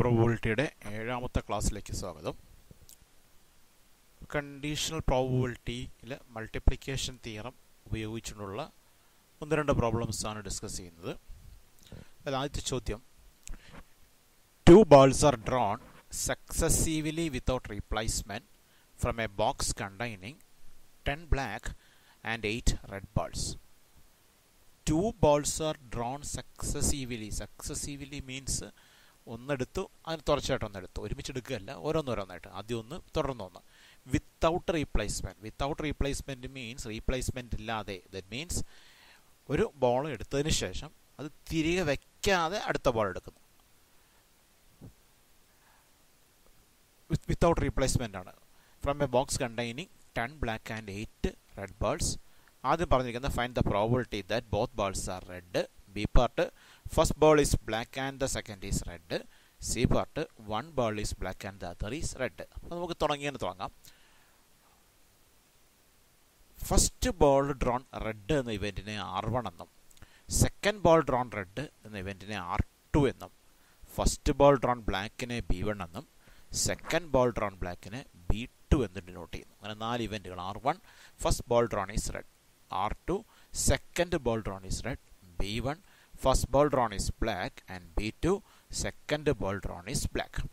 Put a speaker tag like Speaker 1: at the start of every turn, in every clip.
Speaker 1: പ്രോബിലിറ്റിയുടെ ഏഴാമത്തെ ക്ലാസ്സിലേക്ക് സ്വാഗതം കണ്ടീഷണൽ പ്രോബിലിറ്റിയിൽ മൾട്ടിപ്ലിക്കേഷൻ തിയറം ഉപയോഗിച്ചുകൊണ്ടുള്ള ഒന്ന് രണ്ട് പ്രോബ്ലംസ് ആണ് ഡിസ്കസ് ചെയ്യുന്നത് അതിൽ ആദ്യത്തെ ചോദ്യം two balls are drawn successively without replacement from a box containing ten black and eight red balls two balls are drawn successively successively means ഒന്നെടുത്തു അതിന് തുടർച്ചയായിട്ട് ഒന്നെടുത്തു ഒരുമിച്ച് എടുക്കുകയല്ല ഓരോന്നോരോന്നായിട്ട് ആദ്യം ഒന്ന് തുടർന്ന് ഒന്ന് without replacement without replacement means replacement ഇല്ലാതെ ദറ്റ് മീൻസ് ഒരു ബോൾ എടുത്തതിന് ശേഷം അത് തിരികെ വയ്ക്കാതെ അടുത്ത ബോൾ എടുക്കുന്നു വിത്തൗട്ട് റീപ്ലേസ്മെൻ്റ് ആണ് from a box containing ten black and eight red balls ആദ്യം പറഞ്ഞിരിക്കുന്നത് find the probability that both balls are red B part first ball is black and the second is red C part one ball is black and the other is red അപ്പോൾ നമുക്ക് തുടങ്ങിയെന്ന് തുടങ്ങാം first ball drawn red എന്ന ഇവൻറ്റിനെ R one എന്നും second ball drawn red എന്ന ഇവൻറ്റിനെ R two എന്നും ഫസ്റ്റ് ബോൾ ഡ്രോൺ ബ്ലാക്കിനെ ബി വൺ എന്നും സെക്കൻഡ് ബോൾ ഡ്രോൺ ബ്ലാക്കിനെ ബി ടു എന്ന് ഡിനോട്ട് ചെയ്യുന്നു അങ്ങനെ നാല് ഇവൻറ്റുകൾ R one first ball drawn is red R two second ball drawn is red B one first ball drawn is black and B two second ball drawn is black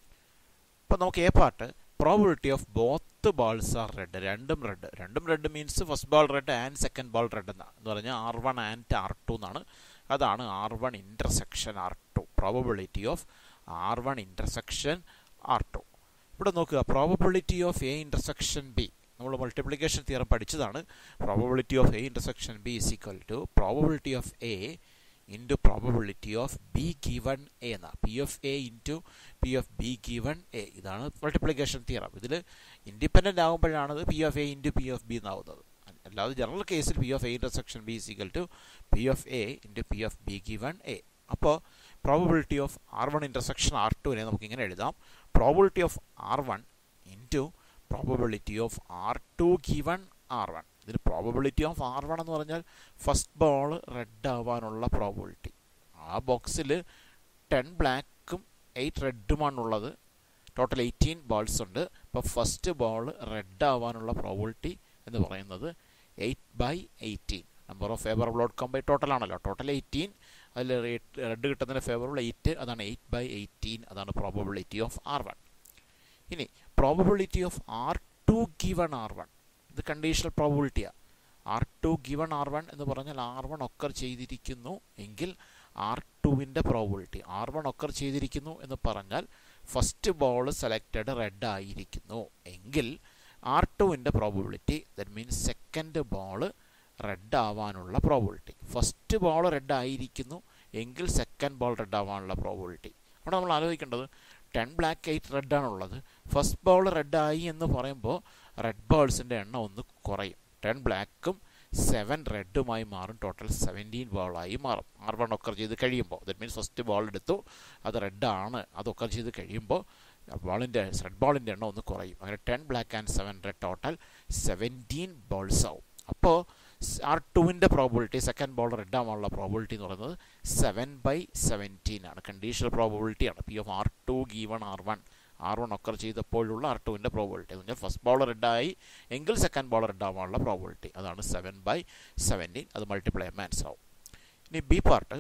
Speaker 1: അപ്പോൾ നമുക്ക് A part probability of both balls are red രണ്ടും red രണ്ടും red means first ball red and second ball red എന്നാണ് എന്ന് പറഞ്ഞാൽ R one and R two എന്നാണ് അതാണ് R one intersection R two probability of R one intersection R two ഇവിടെ നോക്കുക probability of A intersection B നമ്മൾ multiplication theorem പഠിച്ചതാണ് probability of A intersection B is equal to probability of A into probability of B given A എന്ന P of A into P of B given A ഇതാണ് multiplication theorem ഇതിൽ independent ആകുമ്പോഴാണ് ഇത് P of A into P of B എന്നാവുന്നത് അല്ലാതെ general കേസിൽ P of A intersection B is equal to P of A into P of B given A അപ്പോൾ probability of R one intersection R ടുവിനെ നമുക്ക് ഇങ്ങനെ എഴുതാം probability of R one into probability of R two given R one ഇതിൽ probability of R one എന്ന് പറഞ്ഞാൽ first ball red ആവാനുള്ള probability ആ ബോക്സിൽ ടെൻ ബ്ലാക്കും എയ്റ്റ് റെഡുമാണുള്ളത് ടോട്ടൽ എയ്റ്റീൻ ബോൾസ് ഉണ്ട് അപ്പോൾ ഫസ്റ്റ് ബോൾ റെഡ് ആവാനുള്ള പ്രോബിലിറ്റി എന്ന് പറയുന്നത് eight by eighteen number of favourable outcome by total ആണല്ലോ ടോട്ടൽ എയ്റ്റീൻ അതിൽ റെഡ് കിട്ടുന്നതിന് ഫേവറബിൾ എയ്റ്റ് അതാണ് എയ്റ്റ് ബൈ എയ്റ്റീൻ അതാണ് പ്രോബിലിറ്റി ഓഫ് ആർ വൺ ഇനി probability of R two given R one ഇത് കണ്ടീഷണൽ പ്രോബിലിറ്റിയാണ് R two given R one എന്ന് പറഞ്ഞാൽ ആർ വൺ ഒക്കർ ചെയ്തിരിക്കുന്നു എങ്കിൽ ആർ ടുവിൻ്റെ പ്രോബിലിറ്റി ആർ വൺ ഒക്കർ ചെയ്തിരിക്കുന്നു എന്ന് പറഞ്ഞാൽ ഫസ്റ്റ് ബോൾ സെലക്റ്റഡ് റെഡ് ആയിരിക്കുന്നു എങ്കിൽ ആർ ടുവിൻ്റെ probability that means second ball red ആവാനുള്ള പ്രോബിലിറ്റി ഫസ്റ്റ് ബോൾ റെഡ് ആയിരിക്കുന്നു എങ്കിൽ സെക്കൻഡ് ബോൾ റെഡ് ആവാനുള്ള പ്രോബിലിറ്റി അവിടെ നമ്മൾ ആലോചിക്കേണ്ടത് ടെൻ ബ്ലാക്ക് എയ്റ്റ് റെഡാണുള്ളത് ഫസ്റ്റ് ബോൾ റെഡായി എന്ന് പറയുമ്പോൾ റെഡ് ബോൾസിൻ്റെ എണ്ണം ഒന്ന് കുറയും ടെൻ ബ്ലാക്കും സെവൻ റെഡുമായി മാറും ടോട്ടൽ സെവൻറ്റീൻ ബോളായി മാറും ആർ വൺ ഒക്കർ ചെയ്ത് കഴിയുമ്പോൾ ദറ്റ് മീൻസ് ഫസ്റ്റ് ബോൾ എടുത്തു അത് റെഡാണ് അത് ഒക്കർ ചെയ്ത് കഴിയുമ്പോൾ ബോളിൻ്റെ റെഡ് ബോളിൻ്റെ എണ്ണം ഒന്ന് കുറയും അങ്ങനെ ten black and seven red total seventeen balls ആവും അപ്പോൾ ആർ ടുവിൻ്റെ പ്രോബിലിറ്റി സെക്കൻഡ് ബോൾ റെഡ് ആവാനുള്ള പ്രോബിലിറ്റി എന്ന് പറയുന്നത് സെവൻ ബൈ സെവൻറ്റീൻ ആണ് കണ്ടീഷണൽ പ്രോബിലിറ്റി ആണ് P of R two given R one R one occur ചെയ്തപ്പോഴുള്ള ആർ ടുവിൻ്റെ പ്രോബിലിറ്റി എന്ന് പറഞ്ഞാൽ ഫസ്റ്റ് ബോൾ റെഡായി എങ്കിൽ സെക്കൻഡ് ബോൾ റെഡ് ആവാനുള്ള പ്രോബിലിറ്റി അതാണ് സെവൻ ബൈ സെവൻറ്റീൻ അത് മൾട്ടിപ്ലൈ മാൻസ് ആവും ഇനി B part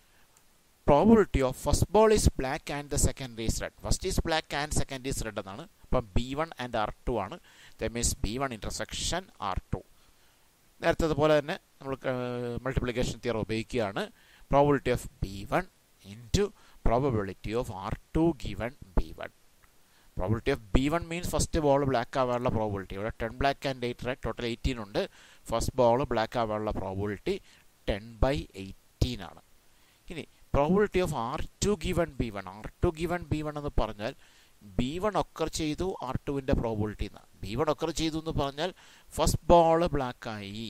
Speaker 1: probability of first ball is black and the second is red first is black and second is red എന്നാണ് അപ്പം B one and R two ആണ് the means B one intersection R two നേരത്തെ പോലെ തന്നെ നമ്മൾ multiplication theorem ഉപയോഗിക്കുകയാണ് probability of B one into probability of R two given B one probability of B one means first ball black ആവാനുള്ള probability ഇവിടെ ten black and eight red total eighteen ഉണ്ട് first ball black ആവാനുള്ള probability ten by eighteen ആണ് ഇനി probability of R two given B one R two given B one എന്ന് പറഞ്ഞാൽ B one occur ചെയ്തു R ടുവിൻ്റെ probability എന്നാണ് B one occur ചെയ്തു എന്ന് പറഞ്ഞാൽ ഫസ്റ്റ് ബോൾ ബ്ലാക്കായി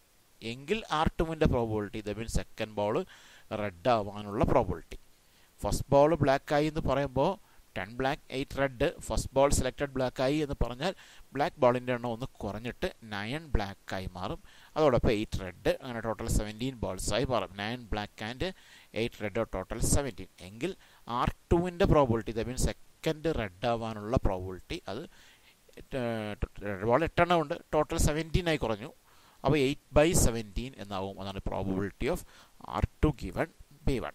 Speaker 1: എങ്കിൽ ആർ ടുവിൻ്റെ probability the mean second ball red ആവാനുള്ള പ്രോബിലിറ്റി ഫസ്റ്റ് ബോൾ ബ്ലാക്കായി എന്ന് പറയുമ്പോൾ ten black eight red first ball selected ബ്ലാക്കായി എന്ന് പറഞ്ഞാൽ ബ്ലാക്ക് ബോളിൻ്റെ എണ്ണം ഒന്ന് കുറഞ്ഞിട്ട് നയൻ ബ്ലാക്കായി മാറും അതോടൊപ്പം എയ്റ്റ് റെഡ് അങ്ങനെ ടോട്ടൽ സെവൻറ്റീൻ ബോൾസായി മാറും nine black and eight red total seventeen എങ്കിൽ ആർ ടുവിൻ്റെ probability that means second red ആവാനുള്ള പ്രോബിലിറ്റി അത് ബോൾ എട്ടെണ്ണം ഉണ്ട് ടോട്ടൽ സെവൻറ്റീൻ ആയി കുറഞ്ഞു അപ്പോൾ എയ്റ്റ് ബൈ സെവൻറ്റീൻ എന്നാവും അതാണ് probability of R two given B one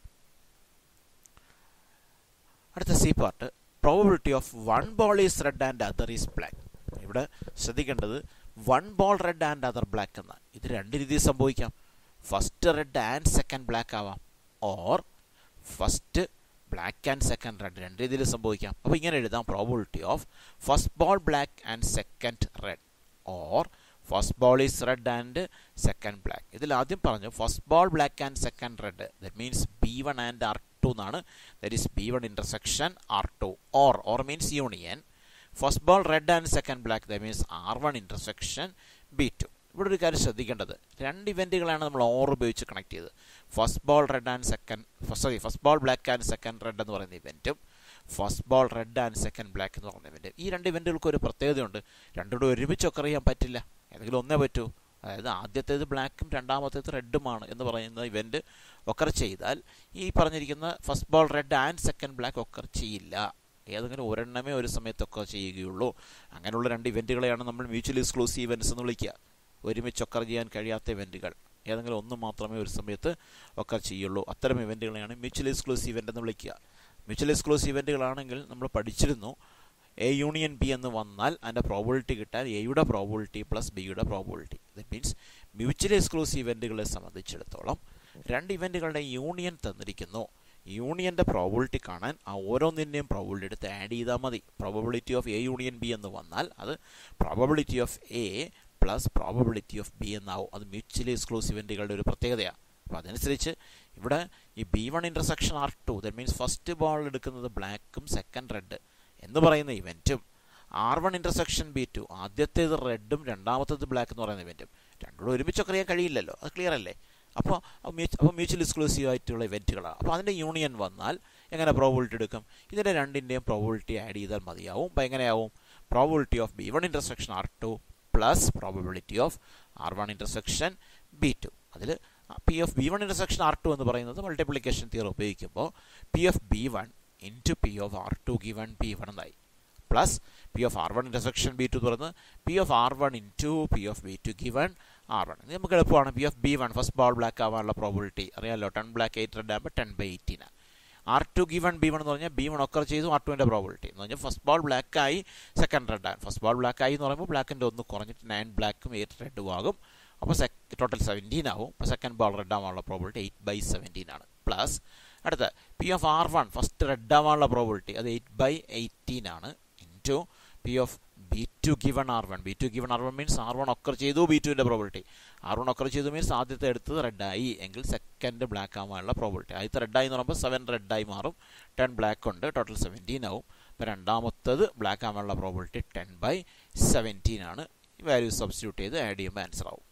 Speaker 1: അടുത്ത C part probability of one ball is red and other is black ഇവിടെ ശ്രദ്ധിക്കേണ്ടത് one ball red and other black എന്ന ഇത് രണ്ട് രീതിയിൽ സംഭവിക്കാം first red and second black ആവാം or first black and second red രണ്ട് രീതിയിൽ സംഭവിക്കാം അപ്പോൾ ഇങ്ങനെ എഴുതാം probability of first ball black and second red or first ball is red and second black ഇതിൽ ആദ്യം പറഞ്ഞു first ball black and second red that means B one and R two എന്നാണ് that is B one intersection R two or or means union first ball red and second black that means R one intersection B two ഇവിടെ ഒരു കാര്യം ശ്രദ്ധിക്കേണ്ടത് രണ്ട് ഇവൻറ്റുകളാണ് നമ്മൾ or ഉപയോഗിച്ച് connect ചെയ്തത് first ball red and second sorry first ball black and second red എന്ന് പറയുന്ന ഇവൻറ്റും first ball red and second black എന്ന് പറയുന്ന ഇവൻറ്റ് ഈ രണ്ട് ഇവൻറ്റുകൾക്ക് ഒരു പ്രത്യേകതയുണ്ട് രണ്ടുകൂടെ ഒരുമിച്ച് ഒക്കെ അറിയാൻ പറ്റില്ല ഏതെങ്കിലും ഒന്നേ പറ്റൂ അതായത് ആദ്യത്തേത് ബ്ലാക്കും രണ്ടാമത്തേത് റെഡുമാണ് എന്ന് പറയുന്ന ഇവൻറ്റ് ഒക്കർ ചെയ്താൽ ഈ പറഞ്ഞിരിക്കുന്ന first ball red and second black occur ചെയ്യില്ല ഏതെങ്കിലും ഒരെണ്ണമേ ഒരു സമയത്തൊക്കെ ചെയ്യുകയുള്ളൂ അങ്ങനെയുള്ള രണ്ട് ഇവൻറ്റുകളെയാണ് നമ്മൾ മ്യൂച്വൽ എക്സ്ക്ലൂസീവ് ഇവൻറ്റ്സ് എന്ന് വിളിക്കുക ഒരുമിച്ച് ഒക്കർ ചെയ്യാൻ കഴിയാത്ത ഇവൻറ്റുകൾ ഏതെങ്കിലും ഒന്ന് മാത്രമേ ഒരു സമയത്ത് ഒക്കർ ചെയ്യുള്ളൂ അത്തരം ഇവൻറ്റുകളെയാണ് മ്യൂച്വൽ എക്സ്ക്ലൂസീവ് ഇവൻ്റ് എന്ന് വിളിക്കുക മ്യൂച്വൽ എക്സ്ക്ലൂസീവ് ഇവൻറ്റുകളാണെങ്കിൽ നമ്മൾ പഠിച്ചിരുന്നു എ യൂണിയൻ ബി എന്ന് വന്നാൽ അതിൻ്റെ പ്രോബിലിറ്റി കിട്ടാൻ എയുടെ പ്രോബിലിറ്റി പ്ലസ് ബിയുടെ probability that means mutual exclusive ഇവൻറ്റുകളെ സംബന്ധിച്ചിടത്തോളം രണ്ട് ഇവൻറ്റുകളുടെ യൂണിയൻ തന്നിരിക്കുന്നു യൂണിയൻ്റെ പ്രോബിലിറ്റി കാണാൻ ആ ഓരോന്നിൻ്റെയും പ്രോബിലിറ്റി എടുത്ത് ആഡ് ചെയ്താൽ മതി probability of A union B എന്ന് വന്നാൽ അത് probability of A plus probability of B എന്നാവും അത് മ്യൂച്വലി എക്സ്ക്ലൂസീവ് ഇവൻറ്റുകളുടെ ഒരു പ്രത്യേകതയാണ് അപ്പോൾ അതനുസരിച്ച് ഇവിടെ ഈ B one intersection R two that means first ball എടുക്കുന്നത് ബ്ലാക്കും സെക്കൻഡ് റെഡ് എന്ന് പറയുന്ന ഇവൻറ്റും R one intersection B two ആദ്യത്തേത് റെഡും രണ്ടാമത്തേത് ബ്ലാക്ക് എന്ന് പറയുന്ന ഇവൻറ്റും രണ്ടുകൂടെ ഒരുമിച്ചൊക്കെ അറിയാൻ കഴിയില്ലല്ലോ അത് ക്ലിയർ അല്ലേ അപ്പോൾ അപ്പോൾ മ്യൂച്വൽ എക്സ്ക്ലൂസീവ് ആയിട്ടുള്ള ഇവൻറ്റുകളാണ് അപ്പോൾ അതിൻ്റെ യൂണിയൻ വന്നാൽ എങ്ങനെ പ്രോബിലിറ്റി എടുക്കും ഇതിൻ്റെ രണ്ടിൻ്റെയും പ്രോബിലിറ്റി ആഡ് ചെയ്താൽ മതിയാവും അപ്പോൾ എങ്ങനെയാവും probability of B one intersection R two plus probability of R one intersection B two അതിൽ P of B one intersection R two എന്ന് പറയുന്നത് മൾട്ടിപ്ലിക്കേഷൻ തിയർ ഉപയോഗിക്കുമ്പോൾ P of B one into P of R two given P one എന്നായി plus P of R one intersection B two തുറന്ന് P of R one into P of B two given R one ഇത് നമുക്ക് എളുപ്പമാണ് P of B one first ball black ആവാനുള്ള probability അറിയാമല്ലോ ten black eight red ആകുമ്പോൾ ten by eighteen R two given B one എന്ന് പറഞ്ഞാൽ B one occur ചെയ്തു R ടുവിൻ്റെ പ്രോബിലിറ്റി എന്ന് പറഞ്ഞാൽ ഫസ്റ്റ് ബോൾ ബ്ലാക്ക് ആയി സെക്കൻഡ് റെഡ് ആണ് ഫസ്റ്റ് ബോൾ ബ്ലാക്ക് ആയി എന്ന് പറയുമ്പോൾ ബ്ലാക്കിൻ്റെ ഒന്ന് കുറഞ്ഞിട്ട് നയൻ ബ്ലാക്കും എയ്റ്റ് റെഡും ആകും അപ്പോൾ സെക് ടോട്ടൽ സെവൻറ്റീൻ ആവും അപ്പോൾ സെക്കൻഡ് ബോൾ റെഡ് ആവാനുള്ള പ്രോബിലിറ്റി എയ്റ്റ് ബൈ സെവൻറ്റീൻ ആണ് പ്ലസ് അടുത്ത P of R one first red ആവാനുള്ള പ്രോബിലിറ്റി അത് എയ്റ്റ് ബൈ എയ്റ്റീൻ ആണ് into P of B two given R one B two given R one means R one occur ചെയ്തു B ടുവിൻ്റെ probability R one occur ചെയ്തു means ആദ്യത്തെ എടുത്തത് റെഡായി എങ്കിൽ second black ആവാനുള്ള പ്രോബിലിറ്റി ആദ്യത്തെ റെഡായി എന്ന് പറയുമ്പോൾ സെവൻ റെഡായി മാറും ടെൻ ബ്ലാക്ക് ഉണ്ട് ടോട്ടൽ സെവൻറ്റീൻ ആവും അപ്പോൾ രണ്ടാമത്തത് ബ്ലാക്ക് ആവാനുള്ള പ്രോബിലിറ്റി ടെൻ ബൈ സെവൻറ്റീൻ ആണ് വാല്യൂ സബ്സ്റ്റിറ്റ്യൂട്ട് ചെയ്ത് ആഡ് ചെയ്യുമ്പോൾ ആൻസർ ആവും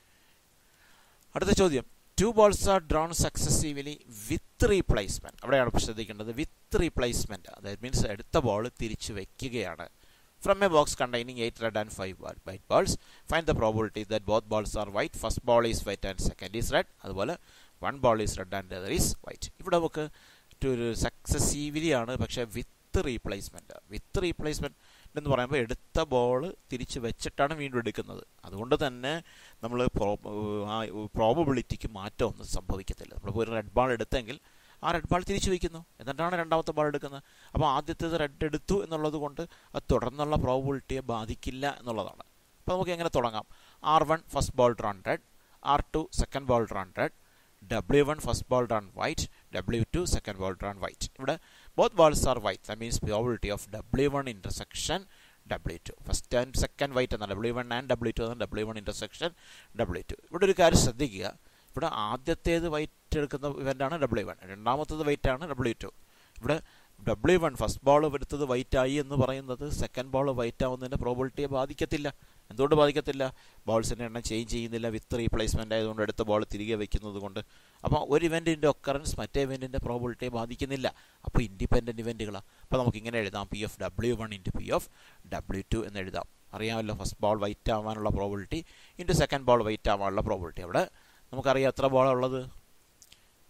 Speaker 1: അടുത്ത ചോദ്യം two balls are drawn successively with replacement അവിടെയാണ് ശ്രദ്ധിക്കേണ്ടത് വിത്ത് റീപ്ലേസ്മെൻറ്റ് അതായത് മീൻസ് എടുത്ത ബോൾ തിരിച്ചു വയ്ക്കുകയാണ് from a box containing 8 red and 5 white balls find the probability that both balls are white first ball is white and second is red അതുപോലെ one ball is red and the other is white ഇവിടെ നമുക്ക് ഒരു successively ആണ് പക്ഷേ വിത്ത് replacement വിത്ത് replacement എന്ന് പറയുമ്പോൾ എടുത്ത ball തിരിച്ച് വെച്ചിട്ടാണ് വീണ്ടും എടുക്കുന്നത് അതുകൊണ്ട് തന്നെ നമ്മൾ ആ പ്രോബബിലിറ്റിക്ക് മാറ്റമൊന്നും സംഭവിക്കത്തില്ല നമ്മളിപ്പോൾ ഒരു റെഡ് ബാൾ എടുത്തെങ്കിൽ ആ റെഡ് ബാൾ തിരിച്ചു വയ്ക്കുന്നു എന്നിട്ടാണ് രണ്ടാമത്തെ ബാൾ എടുക്കുന്നത് അപ്പോൾ ആദ്യത്തേത് റെഡ് എടുത്തു എന്നുള്ളത് കൊണ്ട് അത് തുടർന്നുള്ള പ്രോബിലിറ്റിയെ ബാധിക്കില്ല എന്നുള്ളതാണ് അപ്പോൾ നമുക്ക് എങ്ങനെ തുടങ്ങാം R one first ball drawn red R two second ball drawn red W one first ball drawn white W two second ball drawn white ഇവിടെ both balls are white that means probability of W one intersection W two first and second white എന്ന W one and W two എന്ന W one intersection W two ഇവിടെ ഒരു കാര്യം ശ്രദ്ധിക്കുക ഇവിടെ ആദ്യത്തേത് white എടുക്കുന്ന ഇവൻ്റാണ് ഡബ്ല്യു വൺ രണ്ടാമത്തേത് വൈറ്റ് ആണ് ഡബ്ല്യു ടു ഇവിടെ ഡബ്ല്യു വൺ ഫസ്റ്റ് ബോൾ എടുത്തത് വൈറ്റ് ആയി എന്ന് പറയുന്നത് സെക്കൻഡ് ബോൾ വൈറ്റ് ആവുന്നതിൻ്റെ പ്രോബിലിറ്റിയെ ബാധിക്കത്തില്ല എന്തുകൊണ്ട് ബാധിക്കത്തില്ല ബോൾസിൻ്റെ എണ്ണം ചേഞ്ച് ചെയ്യുന്നില്ല വിത്ത് റീപ്ലേസ്മെൻ്റ് ആയതുകൊണ്ട് എടുത്ത ബോൾ തിരികെ വെക്കുന്നത് കൊണ്ട് അപ്പോൾ ഒരു ഇവൻറ്റിൻ്റെ ഒക്കറൻസ് മറ്റേ ഇവൻറ്റിൻ്റെ പ്രോബിലിറ്റിയെ ബാധിക്കുന്നില്ല അപ്പോൾ ഇൻഡിപെൻഡൻറ്റ് ഇവൻറ്റുകളാണ് അപ്പോൾ നമുക്ക് ഇങ്ങനെ എഴുതാം P of W one into P of W two എന്ന് എഴുതാം അറിയാമല്ലോ ഫസ്റ്റ് ബോൾ വൈറ്റ് ആവാനുള്ള probability into second ball white ആവാനുള്ള പ്രോബിലിറ്റി അവിടെ നമുക്കറിയാം എത്ര ബോളാണ് ഉള്ളത്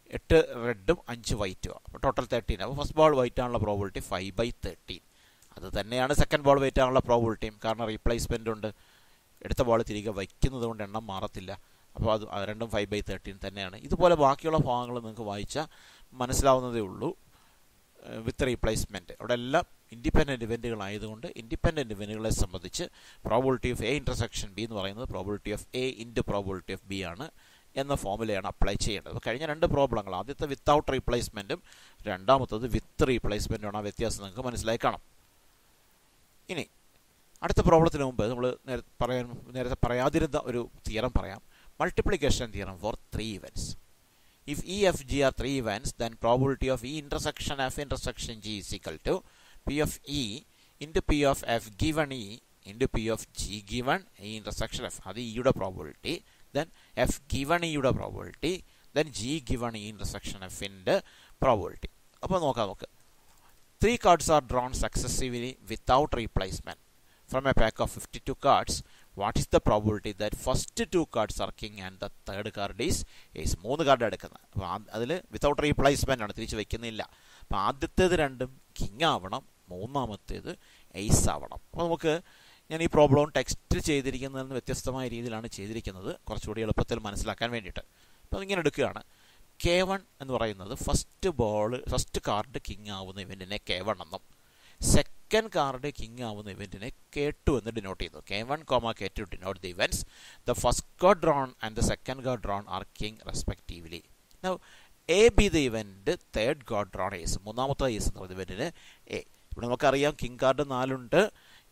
Speaker 1: എട്ട് റെഡും അഞ്ച് വൈറ്റും അപ്പോൾ ടോട്ടൽ തേർട്ടീൻ അപ്പോൾ ഫസ്റ്റ് ബോൾ വൈറ്റ് ആണുള്ള പ്രോബിലിറ്റി ഫൈവ് ബൈ തേർട്ടീൻ അത് തന്നെയാണ് സെക്കൻഡ് ബോൾ വൈറ്റ് ആണുള്ള പ്രോബിലിറ്റിയും കാരണം റീപ്ലേസ്മെൻ്റ് ഉണ്ട് എടുത്ത ബോൾ തിരികെ വയ്ക്കുന്നത് കൊണ്ട് എണ്ണം മാറത്തില്ല അപ്പോൾ അത് രണ്ടും ഫൈവ് ബൈ തേർട്ടീൻ തന്നെയാണ് ഇതുപോലെ ബാക്കിയുള്ള ഭാഗങ്ങൾ നിങ്ങൾക്ക് വായിച്ചാൽ മനസ്സിലാവുന്നതേ ഉള്ളൂ വിത്ത് റീപ്ലേസ്മെൻറ്റ് അവിടെ എല്ലാം ഇൻഡിപെൻഡൻറ്റ് ഇവൻറ്റുകളായതുകൊണ്ട് ഇൻഡിപെൻഡൻറ്റ് ഇവൻറ്റുകളെ സംബന്ധിച്ച് probability of A intersection B എന്ന് പറയുന്നത് probability of A into probability of B ആണ് എന്ന ഫോമുലയാണ് അപ്ലൈ ചെയ്യേണ്ടത് അപ്പോൾ കഴിഞ്ഞ രണ്ട് പ്രോബ്ലങ്ങൾ ആദ്യത്തെ വിത്തൗട്ട് റീപ്ലേസ്മെൻറ്റും രണ്ടാമത്തത് വിത്ത് റീപ്ലേസ്മെൻറ്റുമാണ് ആ വ്യത്യാസം നിങ്ങൾക്ക് മനസ്സിലായി കാണാം ഇനി അടുത്ത പ്രോബ്ലത്തിന് മുമ്പ് നമ്മൾ പറയാൻ നേരത്തെ പറയാതിരുന്ന ഒരു തിയറം പറയാം multiplication theorem for three events if E, F, G are three events, then probability of E intersection F intersection G is equal to P of E into P of F given E into P of G given E intersection F. അത് ഇയുടെ probability then F given ഇയുടെ probability then G given E intersection എഫിൻ്റെ probability അപ്പോൾ നോക്കാം നമുക്ക് three cards are drawn successively without replacement from a pack of 52 cards what is the probability that first two cards are king and the third card is ace മൂന്ന് card എടുക്കുന്നത് അപ്പോൾ അതിൽ without replacement ആണ് തിരിച്ച് വെക്കുന്നില്ല അപ്പോൾ ആദ്യത്തേത് രണ്ടും കിങ് ആവണം മൂന്നാമത്തേത് എയ്സ് ആവണം അപ്പോൾ നമുക്ക് ഞാൻ ഈ പ്രോബ്ലം ടെക്സ്റ്റ് ചെയ്തിരിക്കുന്നതിൽ നിന്ന് വ്യത്യസ്തമായ രീതിയിലാണ് ചെയ്തിരിക്കുന്നത് കുറച്ചുകൂടി എളുപ്പത്തിൽ മനസ്സിലാക്കാൻ വേണ്ടിയിട്ട് അപ്പോൾ ഇങ്ങനെ എടുക്കുകയാണ് കെ വൺ എന്ന് പറയുന്നത് first ball first card king ആവുന്ന ഇവൻറ്റിനെ കെ വൺ എന്നും സെക്കൻഡ് കാർഡ് കിങ് ആവുന്ന ഇവൻറ്റിനെ കെ ടു എന്ന് ഡിനോട്ട് ചെയ്യുന്നു K one comma K two denote the events the first card drawn and the second card drawn are king respectively A B the event third card drawn ace മൂന്നാമത്തെ ace എന്ന് പറയുന്ന ഇവൻറ്റിന് A ഇവിടെ നമുക്കറിയാം king card നാലുണ്ട്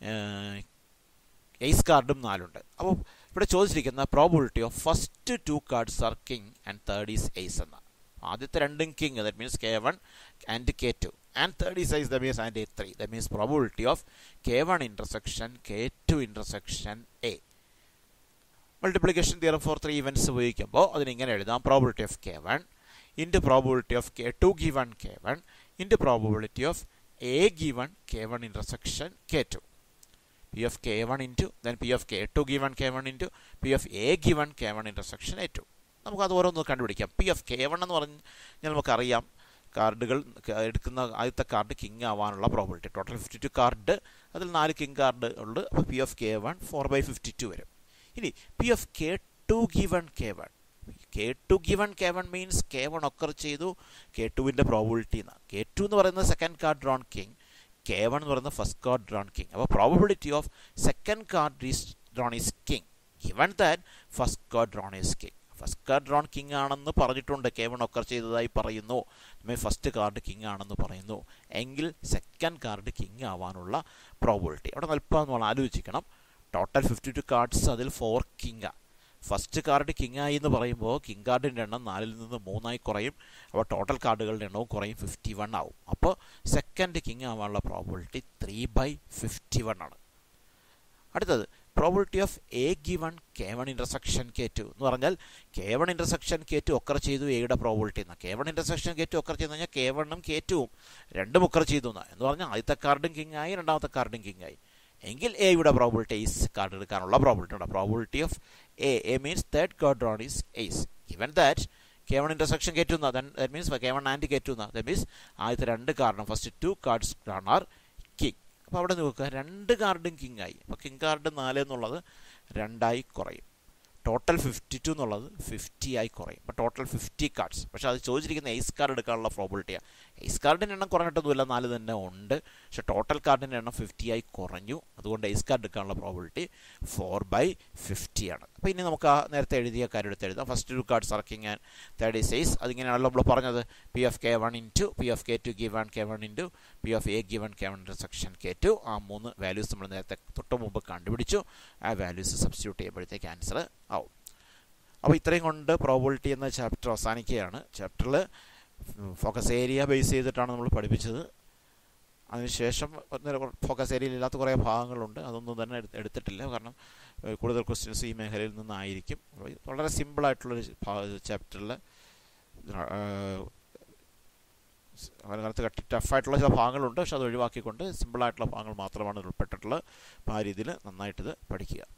Speaker 1: ace കാർഡും നാലുണ്ട് അപ്പോൾ ഇവിടെ ചോദിച്ചിരിക്കുന്ന probability of first two cards are king and third is ace എന്ന ആദ്യത്തെ രണ്ടും king that means K one and K two and third is size that means and a3 that means probability of k1 intersection k2 intersection a multiplication theorem for three events ഉപയോഗിക്കുമ്പോൾ അതിനിങ്ങനെ എഴുതാം probability of K one into probability of K two given K one into probability of A given K one intersection K two P of K one into then P of K two given K one into P of A given K one intersection A two നമുക്കത് ഓരോന്ന് കണ്ടുപിടിക്കാം P of K one എന്ന് പറഞ്ഞാൽ നമുക്കറിയാം കാർഡുകൾ എടുക്കുന്ന ആദ്യത്തെ card king ആവാനുള്ള probability total fifty two card അതിൽ നാല് കിങ് കാർഡ് ഉണ്ട് അപ്പോൾ P of K one four by fifty two വരും ഇനി P of K two given K one K two given K one means K one occur ചെയ്തു K ടുവിൻ്റെ probability എന്നാണ് K two എന്ന് പറയുന്നത് second card drawn king K one എന്ന് പറയുന്നത് first card drawn king അപ്പോൾ probability of second card is drawn is king given that first card drawn is king first card drawn king ആണെന്ന് പറഞ്ഞിട്ടുണ്ട് K one occur ചെയ്തതായി പറയുന്നു first card king ആണെന്ന് പറയുന്നു എങ്കിൽ സെക്കൻഡ് കാർഡ് കിങ് ആവാനുള്ള probability അവിടെ അല്പം നമ്മൾ ആലോചിക്കണം ടോട്ടൽ ഫിഫ്റ്റി ടു കാർഡ്സ് അതിൽ four king first card king ആയി എന്ന് പറയുമ്പോൾ കിങ് കാർഡിൻ്റെ എണ്ണം നാലിൽ നിന്ന് മൂന്നായി കുറയും അപ്പോൾ ടോട്ടൽ കാർഡുകളുടെ എണ്ണവും കുറയും ഫിഫ്റ്റി വൺ ആവും അപ്പോൾ സെക്കൻഡ് കിങ് ആവാനുള്ള probability three by fifty one ആണ് അടുത്തത് probability of A given K one intersection K two എന്ന് പറഞ്ഞാൽ K one intersection K two occur ചെയ്തു എയുടെ പ്രോബിലിറ്റി എന്ന് K one intersection K two occur ചെയ്തു കഴിഞ്ഞാൽ കെ വണ്ണും കെ ടുവും രണ്ടും ഒക്കർ ചെയ്തു എന്ന് എന്ന് പറഞ്ഞാൽ ആദ്യത്തെ കാർഡും കിങ് ആയി രണ്ടാമത്തെ കാർഡും കിങ് ആയി എങ്കിൽ എയുടെ പ്രോബിലിറ്റി എയ്സ് കാർഡ് എടുക്കാനുള്ള പ്രോബിലിറ്റി ഉണ്ട് probability of A A means third card drawn is ace given that K one intersection K two എന്നാ that means K one and K two എന്നാ ദാറ്റ് മീൻസ് ആദ്യത്തെ രണ്ട് കാർഡും first two cards are king അപ്പോൾ അവിടെ നോക്കുക രണ്ട് കാർഡും കിങ് ആയി അപ്പോൾ കിങ് കാർഡ് നാല് എന്നുള്ളത് രണ്ടായി കുറയും ടോട്ടൽ ഫിഫ്റ്റി ടു എന്നുള്ളത് ഫിഫ്റ്റി ആയി കുറയും അപ്പോൾ ടോട്ടൽ ഫിഫ്റ്റി കാർഡ്സ് പക്ഷേ അത് ചോദിച്ചിരിക്കുന്ന എയ്സ് കാർഡ് എടുക്കാനുള്ള പ്രോബിലിറ്റിയാണ് എയ്സ് കാർഡിൻ്റെ എണ്ണം കുറഞ്ഞിട്ടൊന്നുമില്ല നാല് തന്നെ ഉണ്ട് പക്ഷേ ടോട്ടൽ കാർഡിൻ്റെ എണ്ണം ഫിഫ്റ്റി ആയി കുറഞ്ഞു അതുകൊണ്ട് എയ്സ് കാർഡ് എടുക്കാനുള്ള പ്രോബിലിറ്റി ഫോർ ബൈ ഫിഫ്റ്റി ആണ് അപ്പോൾ ഇനി നമുക്ക് ആ നേരത്തെ എഴുതിയ കാര്യം എടുത്ത് എഴുതാം first two cards are king and third is ace അതിങ്ങനെയാണല്ലോ നമ്മൾ പറഞ്ഞത് P of K one into P of K two given K one into P of A given K one section K two ആ മൂന്ന് വാല്യൂസ് നമ്മൾ നേരത്തെ തൊട്ട് മുമ്പ് കണ്ടുപിടിച്ചു ആ വാല്യൂസ് സബ്സ്റ്റിറ്റ്യൂട്ട് ചെയ്യുമ്പോഴത്തേക്ക് ആൻസർ ആവും അപ്പോൾ ഇത്രയും കൊണ്ട് പ്രോബിലിറ്റി എന്ന ചാപ്റ്റർ അവസാനിക്കുകയാണ് ചാപ്റ്ററിൽ ഫോക്കസ് ഏരിയ ബേസ് ചെയ്തിട്ടാണ് നമ്മൾ പഠിപ്പിച്ചത് അതിനുശേഷം ഫോക്കസ് ഏരിയയിൽ ഇല്ലാത്ത കുറേ ഭാഗങ്ങളുണ്ട് അതൊന്നും തന്നെ എടുത്തിട്ടില്ല കാരണം കൂടുതൽ ക്വസ്റ്റ്യൻസ് ഈ മേഖലയിൽ നിന്നായിരിക്കും വളരെ സിമ്പിളായിട്ടുള്ളൊരു ചാപ്റ്ററിൽ അതിനകത്ത് കട്ടി ടഫായിട്ടുള്ള ചില ഭാഗങ്ങളുണ്ട് പക്ഷെ അത് ഒഴിവാക്കിക്കൊണ്ട് സിമ്പിളായിട്ടുള്ള ഭാഗങ്ങൾ മാത്രമാണ് ഉൾപ്പെട്ടിട്ടുള്ളത് അപ്പോൾ ആ രീതിയിൽ നന്നായിട്ടിത് പഠിക്കുക